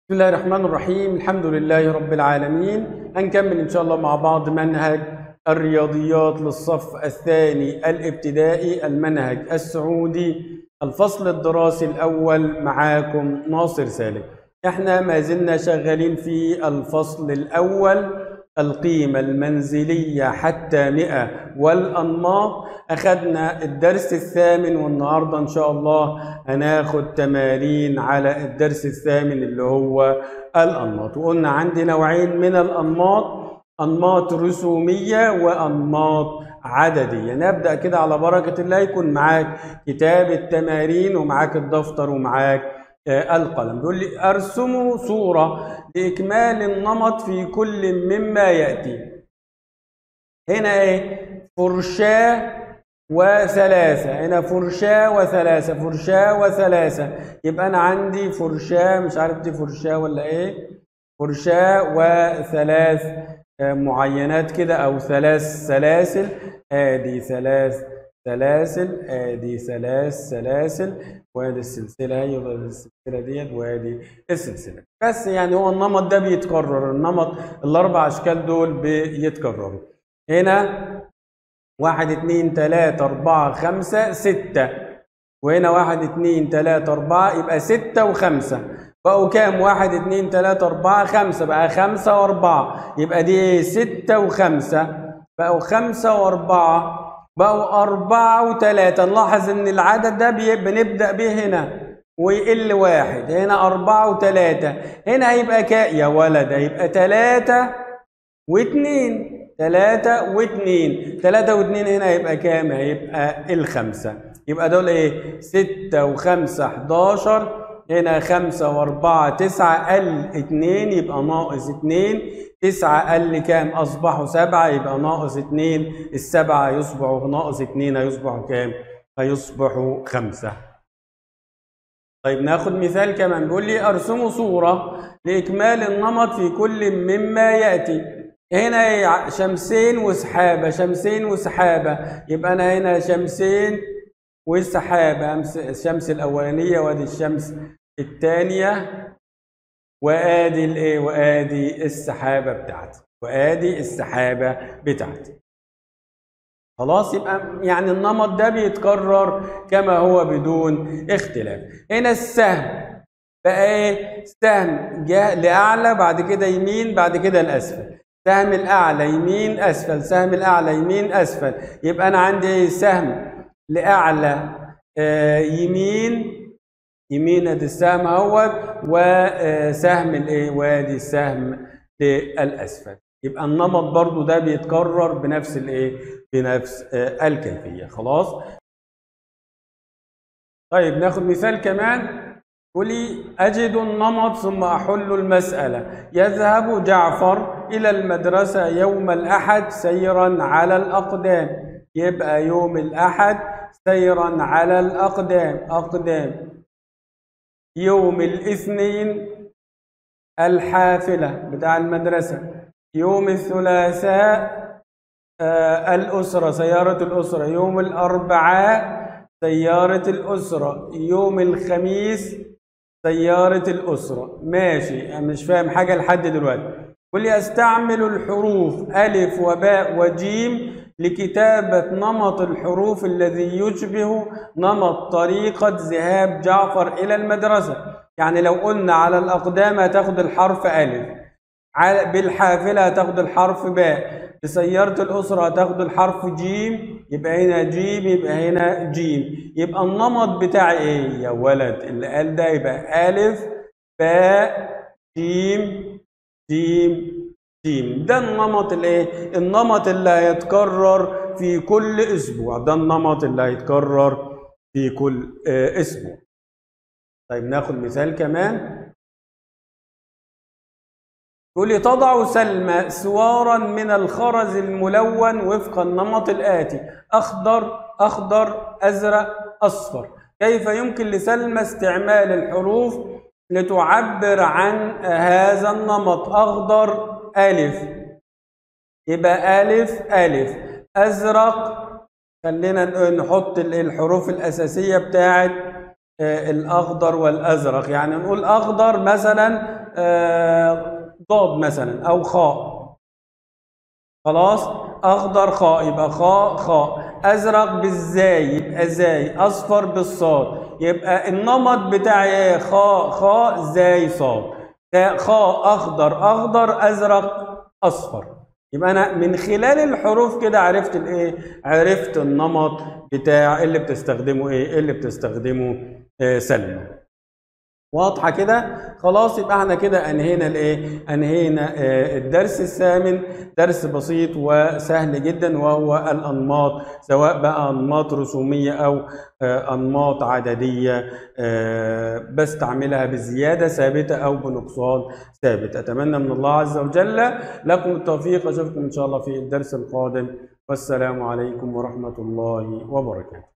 بسم الله الرحمن الرحيم الحمد لله رب العالمين هنكمل إن شاء الله مع بعض منهج الرياضيات للصف الثاني الابتدائي المنهج السعودي الفصل الدراسي الأول معاكم ناصر سالم احنا ما زلنا شغالين في الفصل الأول القيمة المنزلية حتى مئة والأنماط أخذنا الدرس الثامن والنهاردة إن شاء الله هناخد تمارين على الدرس الثامن اللي هو الأنماط وقلنا عندي نوعين من الأنماط أنماط رسومية وأنماط عددية نبدأ كده على بركة الله يكون معاك كتاب التمارين ومعاك الدفتر ومعاك القلم بيقول لي ارسموا صورة لإكمال النمط في كل مما يأتي هنا ايه فرشاة وثلاثة هنا فرشاة وثلاثة فرشاة وثلاثة يبقى أنا عندي فرشاة مش عارف دي فرشاة ولا إيه فرشاة وثلاث معينات كده أو ثلاث سلاسل آدي ثلاث سلاسل ادي ثلاث سلاسل وادي السلسله هي وادي السلسله ديت وادي السلسله بس يعني هو النمط ده بيتكرر النمط الاربع اشكال دول بيتكرروا هنا واحد اتنين تلاتة أربعة خمسة ستة وهنا واحد اتنين تلاتة أربعة يبقى ستة وخمسة بقوا كام؟ واحد اتنين تلاتة أربعة خمسة بقى خمسة وأربعة يبقى دي ايه؟ ستة وخمسة بقوا خمسة وأربعة بقوا أربعة وثلاثة نلاحظ إن العدد ده بنبدأ به هنا ويقل واحد هنا أربعة وثلاثة هنا هيبقى كا يا ولد هيبقى ثلاثة واثنين ثلاثة واثنين ثلاثة واثنين هنا هيبقى كام؟ هيبقى الخمسة يبقى دول إيه؟ ستة وخمسة حداشر هنا خمسة وأربعة تسعة قل اتنين يبقى ناقص اتنين تسعة قل كام؟ أصبحوا سبعة يبقى ناقص اتنين السبعة يصبحوا ناقص اتنين هيصبحوا كام؟ هيصبحوا خمسة. طيب ناخد مثال كمان بيقول لي أرسموا صورة لإكمال النمط في كل مما يأتي. هنا شمسين وسحابة شمسين وسحابة يبقى أنا هنا شمسين والسحابة الشمس الأولانية وادي الشمس الثانية وادي الايه وادي السحابة بتاعتي وادي السحابة بتاعتي خلاص يبقى يعني النمط ده بيتكرر كما هو بدون اختلاف هنا السهم بقى ايه سهم جاء لاعلى بعد كده يمين بعد كده لاسفل سهم الاعلى يمين اسفل سهم الاعلى يمين اسفل يبقى انا عندي ايه سهم لاعلى آه يمين يمين ادي السهم اهوت وسهم الايه وادي السهم للاسفل يبقى النمط برضو ده بيتكرر بنفس الايه بنفس آه الكيفيه خلاص طيب ناخد مثال كمان قولي أجد النمط ثم أحل المسألة يذهب جعفر إلى المدرسة يوم الأحد سيرا على الأقدام يبقى يوم الأحد سيرا على الأقدام أقدام يوم الاثنين الحافلة بتاع المدرسة يوم الثلاثاء آه الأسرة سيارة الأسرة يوم الأربعاء سيارة الأسرة يوم الخميس سيارة الأسرة ماشي أنا مش فاهم حاجة لحد دلوقتي قل لي أستعمل الحروف ألف وباء وجيم لكتابة نمط الحروف الذي يشبه نمط طريقة ذهاب جعفر إلى المدرسة يعني لو قلنا على الأقدام هتاخد الحرف ألف بالحافلة هتاخد الحرف باء بسيارة الأسرة هتاخد الحرف جيم يبقى هنا جيم يبقى هنا جيم يبقى النمط بتاعي إيه يا ولد اللي قال ده يبقى ألف باء جيم جيم جيم ده النمط الايه النمط اللي هيتكرر في كل اسبوع ده النمط اللي هيتكرر في كل اسبوع طيب ناخد مثال كمان يقول لي تضع سلمى سوارا من الخرز الملون وفق النمط الآتي أخضر أخضر أزرق أصفر كيف يمكن لسلمى استعمال الحروف لتعبر عن هذا النمط أخضر ألف يبقى ألف ألف أزرق خلينا نحط الحروف الأساسية بتاعت الأخضر والأزرق يعني نقول أخضر مثلا آه، ضاد مثلا او خاء خلاص اخضر خاء يبقى خاء خاء ازرق بالزاي يبقى زاي اصفر بالصاد يبقى النمط بتاعي ايه خاء خاء زاي صاد ده خاء اخضر اخضر ازرق اصفر يبقى انا من خلال الحروف كده عرفت الايه عرفت النمط بتاع اللي بتستخدمه ايه اللي بتستخدمه آه سلمى واضحة كده خلاص يبقى احنا كده انهينا الايه انهينا آه الدرس الثامن درس بسيط وسهل جدا وهو الانماط سواء بقى انماط رسومية او آه انماط عددية آه بستعملها بزيادة ثابتة او بنقصان ثابت اتمنى من الله عز وجل لكم التوفيق اشوفكم ان شاء الله في الدرس القادم والسلام عليكم ورحمة الله وبركاته